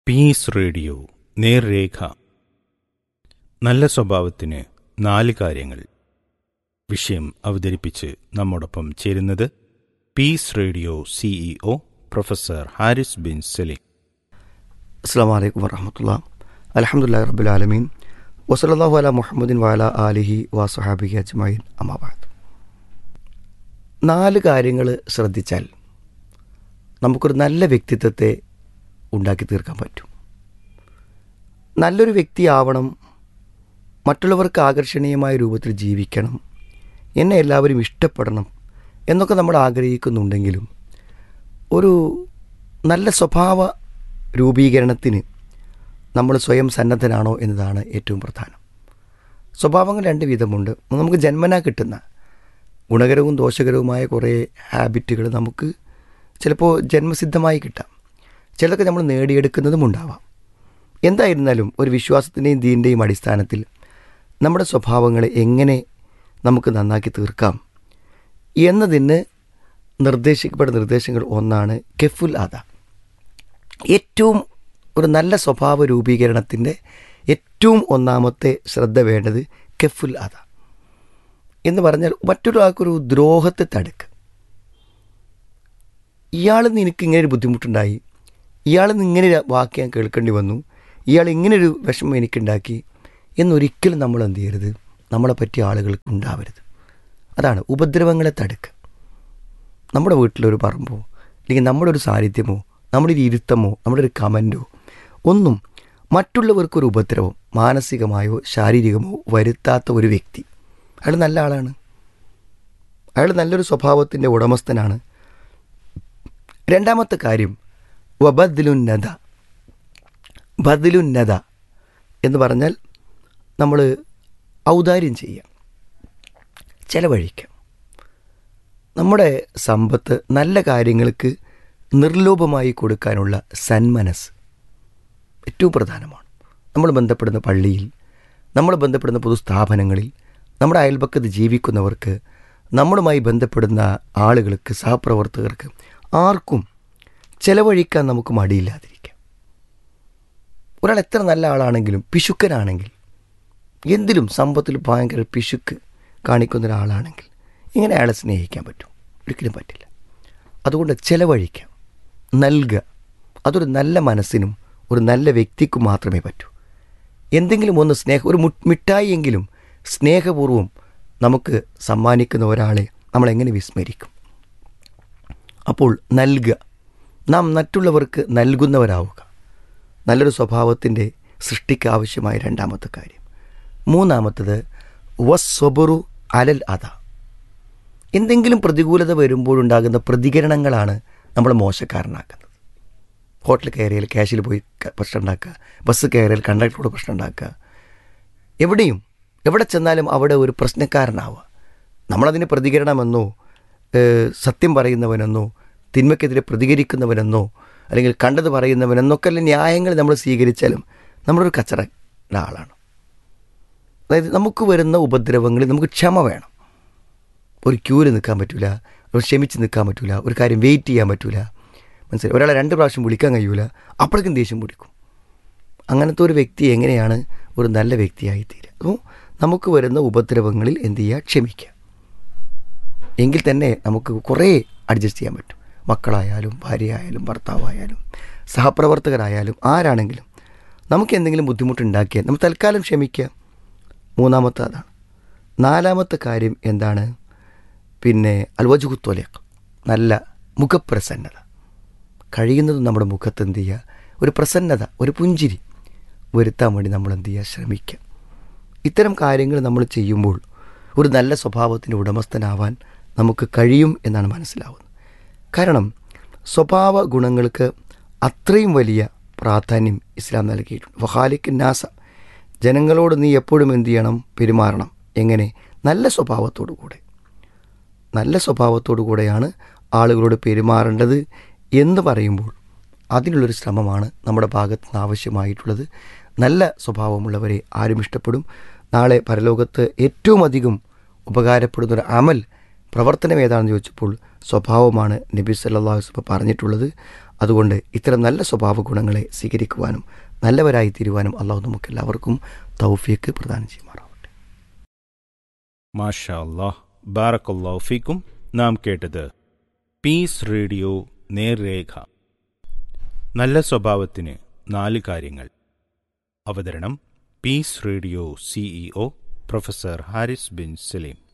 piece radio നേർരേഖ നല്ല സ്വഭാവത്തിന് നാല് കാര്യങ്ങൾ വിഷയം അവതരിപ്പിച്ച് നമ്മോടൊപ്പം ചേരുന്നത് peace radio CEO professor Haris bin Saleem അസ്സാം വലൈക്കും വറഹമത്തുള്ള അലഹമുല്ലാ റബുലാലമീൻ വസലല്ലാഹു അല മുഹമ്മദിൻ വാല ആലിഹി വാസുഹാബിഹി അജ്മൈൻ അമാബാദ് നാല് കാര്യങ്ങൾ ശ്രദ്ധിച്ചാൽ നമുക്കൊരു നല്ല വ്യക്തിത്വത്തെ ഉണ്ടാക്കി തീർക്കാൻ പറ്റും നല്ലൊരു വ്യക്തിയാവണം മറ്റുള്ളവർക്ക് ആകർഷണീയമായ രൂപത്തിൽ ജീവിക്കണം എന്നെ എല്ലാവരും ഇഷ്ടപ്പെടണം എന്നൊക്കെ നമ്മൾ ആഗ്രഹിക്കുന്നുണ്ടെങ്കിലും ഒരു നല്ല സ്വഭാവ രൂപീകരണത്തിന് നമ്മൾ സ്വയം സന്നദ്ധനാണോ എന്നതാണ് ഏറ്റവും പ്രധാനം സ്വഭാവങ്ങൾ രണ്ട് വിധമുണ്ട് നമുക്ക് ജന്മനാ കിട്ടുന്ന ഗുണകരവും ദോഷകരവുമായ കുറേ ഹാബിറ്റുകൾ നമുക്ക് ചിലപ്പോൾ ജന്മസിദ്ധമായി കിട്ടാം ചിലതൊക്കെ നമ്മൾ നേടിയെടുക്കുന്നതും ഉണ്ടാവാം എന്തായിരുന്നാലും ഒരു വിശ്വാസത്തിൻ്റെയും ദീൻ്റെയും അടിസ്ഥാനത്തിൽ നമ്മുടെ സ്വഭാവങ്ങളെ എങ്ങനെ നമുക്ക് നന്നാക്കി തീർക്കാം എന്നതിന് നിർദ്ദേശിക്കപ്പെട്ട നിർദ്ദേശങ്ങൾ ഒന്നാണ് കെഫുൽ ആദ ഏറ്റവും ഒരു നല്ല സ്വഭാവ രൂപീകരണത്തിൻ്റെ ഏറ്റവും ഒന്നാമത്തെ ശ്രദ്ധ വേണ്ടത് കെഫുൽ ആദ എന്ന് പറഞ്ഞാൽ മറ്റൊരാൾക്കൊരു ദ്രോഹത്തെ തടുക്കുക ഇയാൾ നിനക്ക് ഇങ്ങനെ ഒരു ബുദ്ധിമുട്ടുണ്ടായി ഇയാൾ ഇങ്ങനെ ഒരു വാക്ക് ഞാൻ കേൾക്കേണ്ടി വന്നു ഇയാൾ ഇങ്ങനൊരു വിഷമം എനിക്കുണ്ടാക്കി എന്നൊരിക്കലും നമ്മൾ എന്ത് ചെയ്യരുത് നമ്മളെ പറ്റിയ ആളുകൾക്ക് ഉണ്ടാവരുത് അതാണ് ഉപദ്രവങ്ങളെ തടുക്കുക നമ്മുടെ വീട്ടിലൊരു പറമ്പോ അല്ലെങ്കിൽ നമ്മുടെ ഒരു സാന്നിധ്യമോ നമ്മുടെ ഒരു ഇരുത്തമോ നമ്മുടെ ഒരു കമൻറ്റോ ഒന്നും മറ്റുള്ളവർക്കൊരു ഉപദ്രവം മാനസികമായോ ശാരീരികമോ വരുത്താത്ത ഒരു വ്യക്തി അയാൾ നല്ല ആളാണ് അയാൾ നല്ലൊരു സ്വഭാവത്തിൻ്റെ ഉടമസ്ഥനാണ് രണ്ടാമത്തെ കാര്യം വബദ്ലുന്നത ബദ്ലുന്നത എന്ന് പറഞ്ഞാൽ നമ്മൾ ഔദാര്യം ചെയ്യാം ചെലവഴിക്കാം നമ്മുടെ സമ്പത്ത് നല്ല കാര്യങ്ങൾക്ക് നിർലോഭമായി കൊടുക്കാനുള്ള സന്മനസ് ഏറ്റവും പ്രധാനമാണ് നമ്മൾ ബന്ധപ്പെടുന്ന പള്ളിയിൽ നമ്മൾ ബന്ധപ്പെടുന്ന പൊതുസ്ഥാപനങ്ങളിൽ നമ്മുടെ അയൽപക്കത്ത് ജീവിക്കുന്നവർക്ക് നമ്മളുമായി ബന്ധപ്പെടുന്ന ആളുകൾക്ക് സഹപ്രവർത്തകർക്ക് ആർക്കും ചെലവഴിക്കാൻ നമുക്ക് മടിയില്ലാതിരിക്കാം ഒരാൾ എത്ര നല്ല ആളാണെങ്കിലും പിശുക്കനാണെങ്കിൽ എന്തിലും സമ്പത്തിൽ ഭയങ്കര പിശുക്ക് കാണിക്കുന്ന ഒരാളാണെങ്കിൽ ഇങ്ങനെ അയാളെ സ്നേഹിക്കാൻ പറ്റും ഒരിക്കലും പറ്റില്ല അതുകൊണ്ട് ചെലവഴിക്കാം നൽകുക അതൊരു നല്ല മനസ്സിനും ഒരു നല്ല വ്യക്തിക്കും മാത്രമേ പറ്റൂ എന്തെങ്കിലും ഒന്ന് സ്നേഹം ഒരു മിഠായി എങ്കിലും സ്നേഹപൂർവ്വം നമുക്ക് സമ്മാനിക്കുന്ന ഒരാളെ നമ്മളെങ്ങനെ വിസ്മരിക്കും അപ്പോൾ നൽകുക നാം മറ്റുള്ളവർക്ക് നൽകുന്നവരാവുക നല്ലൊരു സ്വഭാവത്തിൻ്റെ സൃഷ്ടിക്ക് ആവശ്യമായ രണ്ടാമത്തെ കാര്യം മൂന്നാമത്തത് വസ്വബറു അലൽ അത എന്തെങ്കിലും പ്രതികൂലത വരുമ്പോഴുണ്ടാകുന്ന പ്രതികരണങ്ങളാണ് നമ്മൾ മോശക്കാരനാക്കുന്നത് ഹോട്ടലിൽ കയറിയാൽ ക്യാഷിൽ പോയി പ്രശ്നം ഉണ്ടാക്കുക ബസ് കയറിയാൽ കണ്ടക്ടറോട് പ്രശ്നം ഉണ്ടാക്കുക എവിടെയും എവിടെ ചെന്നാലും അവിടെ ഒരു പ്രശ്നക്കാരനാവുക നമ്മളതിന് പ്രതികരണമെന്നോ സത്യം പറയുന്നവനെന്നോ തിന്മയ്ക്കെതിരെ പ്രതികരിക്കുന്നവനെന്നോ അല്ലെങ്കിൽ കണ്ടത് പറയുന്നവനെന്നൊക്കെ അല്ല ന്യായങ്ങൾ നമ്മൾ സ്വീകരിച്ചാലും നമ്മളൊരു കച്ചറ ആളാണ് അതായത് നമുക്ക് വരുന്ന ഉപദ്രവങ്ങളിൽ നമുക്ക് ക്ഷമ വേണം ഒരു ക്യൂവിൽ നിൽക്കാൻ പറ്റില്ല ഒരു ക്ഷമിച്ച് നിൽക്കാൻ പറ്റില്ല ഒരു കാര്യം വെയിറ്റ് ചെയ്യാൻ പറ്റില്ല മനസ്സിലായി ഒരാളെ രണ്ട് പ്രാവശ്യം വിളിക്കാൻ കഴിയൂല അപ്പോഴേക്കും ദേഷ്യം പിടിക്കും അങ്ങനത്തെ ഒരു വ്യക്തി എങ്ങനെയാണ് ഒരു നല്ല വ്യക്തിയായി തീരുക അപ്പോൾ നമുക്ക് വരുന്ന ഉപദ്രവങ്ങളിൽ എന്ത് ചെയ്യുക ക്ഷമിക്കുക എങ്കിൽ തന്നെ നമുക്ക് കുറേ അഡ്ജസ്റ്റ് ചെയ്യാൻ പറ്റും മക്കളായാലും ഭാര്യയായാലും ഭർത്താവായാലും സഹപ്രവർത്തകരായാലും ആരാണെങ്കിലും നമുക്ക് എന്തെങ്കിലും ബുദ്ധിമുട്ടുണ്ടാക്കിയാൽ നമ്മൾ തൽക്കാലം ക്ഷമിക്കുക മൂന്നാമത്തെ അതാണ് നാലാമത്തെ കാര്യം എന്താണ് പിന്നെ അൽവജുഹുത്തോലേക്ക് നല്ല മുഖപ്രസന്നത കഴിയുന്നതും നമ്മുടെ മുഖത്ത് എന്ത് ചെയ്യുക ഒരു പ്രസന്നത ഒരു പുഞ്ചിരി വരുത്താൻ വേണ്ടി നമ്മൾ എന്ത് ചെയ്യുക ശ്രമിക്കുക ഇത്തരം കാര്യങ്ങൾ നമ്മൾ ചെയ്യുമ്പോൾ ഒരു നല്ല സ്വഭാവത്തിൻ്റെ ഉടമസ്ഥനാവാൻ നമുക്ക് കഴിയും എന്നാണ് മനസ്സിലാവുന്നത് കാരണം സ്വഭാവ ഗുണങ്ങൾക്ക് അത്രയും വലിയ പ്രാധാന്യം ഇസ്ലാം നൽകിയിട്ടുണ്ട് വഹാലിക്ക് നാസ ജനങ്ങളോട് നീ എപ്പോഴും എന്തു ചെയ്യണം പെരുമാറണം എങ്ങനെ നല്ല സ്വഭാവത്തോടു കൂടെ നല്ല സ്വഭാവത്തോടു കൂടെയാണ് ആളുകളോട് പെരുമാറേണ്ടത് എന്ന് പറയുമ്പോൾ അതിനുള്ളൊരു ശ്രമമാണ് നമ്മുടെ ഭാഗത്ത് നിന്ന് ആവശ്യമായിട്ടുള്ളത് നല്ല സ്വഭാവമുള്ളവരെ ആരും ഇഷ്ടപ്പെടും നാളെ പരലോകത്ത് ഏറ്റവും അധികം ഉപകാരപ്പെടുന്ന ഒരു അമൽ പ്രവർത്തനം ഏതാണെന്ന് ചോദിച്ചപ്പോൾ സ്വഭാവമാണ് നബി സല്ലല്ലാഹു അലൈഹി വസല്ലം പറഞ്ഞിട്ടുള്ളത് അതുകൊണ്ട് ഇത്തരം നല്ല സ്വഭാവ ഗുണങ്ങളെ സ്വീകരിക്കുവാനും നല്ലവരായി തീരുവാനും അള്ളാഹു നമുക്ക് എല്ലാവർക്കും തൗഫീക്ക് പ്രദാനം ചെയ്യുമാറാവട്ടെ മാഷാ അല്ലാഹ് ബാറക്കല്ലാഹു ഫീക്കും നാം കേട്ടത് പീസ് റേഡിയോ നേർരേഖ നല്ല സ്വഭാവത്തിന് നാല് കാര്യങ്ങൾ അവതരണം peace radio CEO professor Haris bin Saleem